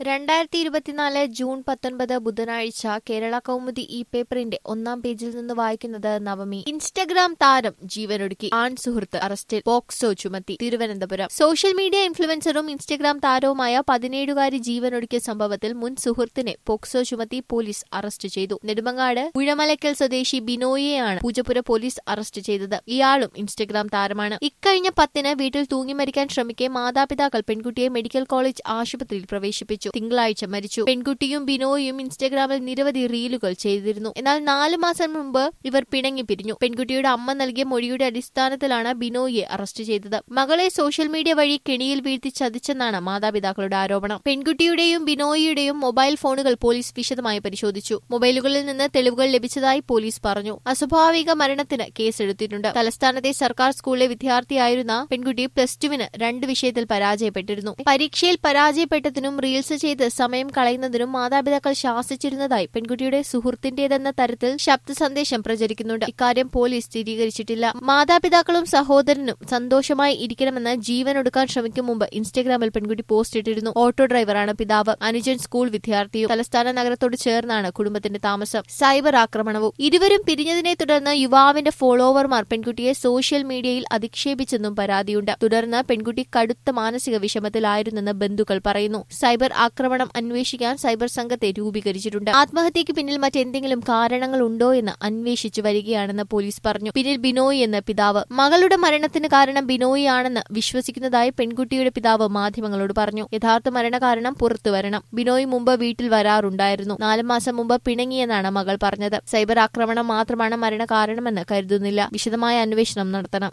രണ്ടായിരത്തി ഇരുപത്തിനാല് ജൂൺ പത്തൊൻപത് ബുധനാഴ്ച കേരള കൗമുദി ഈ പേപ്പറിന്റെ ഒന്നാം പേജിൽ നിന്ന് വായിക്കുന്നത് നവമി ഇൻസ്റ്റഗ്രാം താരം ജീവനൊടുക്കി ആൺ സുഹൃത്ത് അറസ്റ്റിൽ പോക്സോ ചുമത്തി തിരുവനന്തപുരം സോഷ്യൽ മീഡിയ ഇൻഫ്ലുവൻസറും ഇൻസ്റ്റഗ്രാം താരവുമായ പതിനേഴുകാരി ജീവനൊടുക്കിയ സംഭവത്തിൽ മുൻ സുഹൃത്തിനെ പോക്സോ ചുമത്തി പോലീസ് അറസ്റ്റ് ചെയ്തു നെടുമങ്ങാട് ഉഴമലക്കൽ സ്വദേശി ബിനോയിയെയാണ് പൂജപ്പുര പോലീസ് അറസ്റ്റ് ചെയ്തത് ഇയാളും ഇൻസ്റ്റഗ്രാം താരമാണ് ഇക്കഴിഞ്ഞ പത്തിന് വീട്ടിൽ തൂങ്ങി മരിക്കാൻ ശ്രമിക്കെ മാതാപിതാക്കൾ പെൺകുട്ടിയെ മെഡിക്കൽ കോളേജ് ആശുപത്രിയിൽ പ്രവേശിപ്പിച്ചു തിങ്കളാഴ്ച മരിച്ചു പെൺകുട്ടിയും ബിനോയും ഇൻസ്റ്റഗ്രാമിൽ നിരവധി റീലുകൾ ചെയ്തിരുന്നു എന്നാൽ നാലു മാസം മുമ്പ് ഇവർ പിണങ്ങി പിരിഞ്ഞു പെൺകുട്ടിയുടെ അമ്മ നൽകിയ മൊഴിയുടെ അടിസ്ഥാനത്തിലാണ് ബിനോയിയെ അറസ്റ്റ് ചെയ്തത് മകളെ സോഷ്യൽ മീഡിയ വഴി കെണിയിൽ വീഴ്ത്തി ചതിച്ചെന്നാണ് മാതാപിതാക്കളുടെ ആരോപണം പെൺകുട്ടിയുടെയും ബിനോയിയുടെയും മൊബൈൽ ഫോണുകൾ പോലീസ് വിശദമായി പരിശോധിച്ചു മൊബൈലുകളിൽ നിന്ന് തെളിവുകൾ ലഭിച്ചതായി പോലീസ് പറഞ്ഞു അസ്വാഭാവിക മരണത്തിന് കേസെടുത്തിട്ടുണ്ട് തലസ്ഥാനത്തെ സർക്കാർ സ്കൂളിലെ വിദ്യാർത്ഥിയായിരുന്ന പെൺകുട്ടി പ്ലസ് ടുവിന് രണ്ട് വിഷയത്തിൽ പരാജയപ്പെട്ടിരുന്നു പരീക്ഷയിൽ പരാജയപ്പെട്ടതിനും റീൽസ് ചെയ്ത് സമയം കളയുന്നതിനും മാതാപിതാക്കൾ ശാസിച്ചിരുന്നതായി പെൺകുട്ടിയുടെ സുഹൃത്തിന്റേതെന്ന തരത്തിൽ ശബ്ദ സന്ദേശം പ്രചരിക്കുന്നുണ്ട് ഇക്കാര്യം പോലീസ് സ്ഥിരീകരിച്ചിട്ടില്ല മാതാപിതാക്കളും സഹോദരനും സന്തോഷമായി ഇരിക്കണമെന്ന് ജീവൻ ഒടുക്കാൻ ശ്രമിക്കും മുമ്പ് ഇൻസ്റ്റഗ്രാമിൽ പെൺകുട്ടി പോസ്റ്റ് ഇട്ടിരുന്നു ഓട്ടോ ഡ്രൈവറാണ് പിതാവ് അനുജൻ സ്കൂൾ വിദ്യാർത്ഥിയും തലസ്ഥാന നഗരത്തോട് ചേർന്നാണ് കുടുംബത്തിന്റെ താമസം സൈബർ ആക്രമണവും ഇരുവരും പിരിഞ്ഞതിനെ തുടർന്ന് യുവാവിന്റെ ഫോളോവർമാർ പെൺകുട്ടിയെ സോഷ്യൽ മീഡിയയിൽ അധിക്ഷേപിച്ചെന്നും പരാതിയുണ്ട് തുടർന്ന് പെൺകുട്ടി കടുത്ത മാനസിക വിഷമത്തിലായിരുന്നെന്ന് ബന്ധുക്കൾ പറയുന്നു സൈബർ ആക്രമണം അന്വേഷിക്കാൻ സൈബർ സംഘത്തെ രൂപീകരിച്ചിട്ടുണ്ട് ആത്മഹത്യയ്ക്ക് പിന്നിൽ മറ്റെന്തെങ്കിലും കാരണങ്ങൾ ഉണ്ടോ എന്ന് അന്വേഷിച്ചു വരികയാണെന്ന് പോലീസ് പറഞ്ഞു പിന്നിൽ ബിനോയ് എന്ന പിതാവ് മകളുടെ മരണത്തിന് കാരണം ബിനോയ് ആണെന്ന് വിശ്വസിക്കുന്നതായി പെൺകുട്ടിയുടെ പിതാവ് മാധ്യമങ്ങളോട് പറഞ്ഞു യഥാർത്ഥ മരണകാരണം പുറത്തുവരണം ബിനോയ് മുമ്പ് വീട്ടിൽ വരാറുണ്ടായിരുന്നു നാല് മാസം മുമ്പ് പിണങ്ങിയെന്നാണ് മകൾ പറഞ്ഞത് സൈബർ ആക്രമണം മാത്രമാണ് മരണകാരണമെന്ന് കരുതുന്നില്ല വിശദമായ അന്വേഷണം നടത്തണം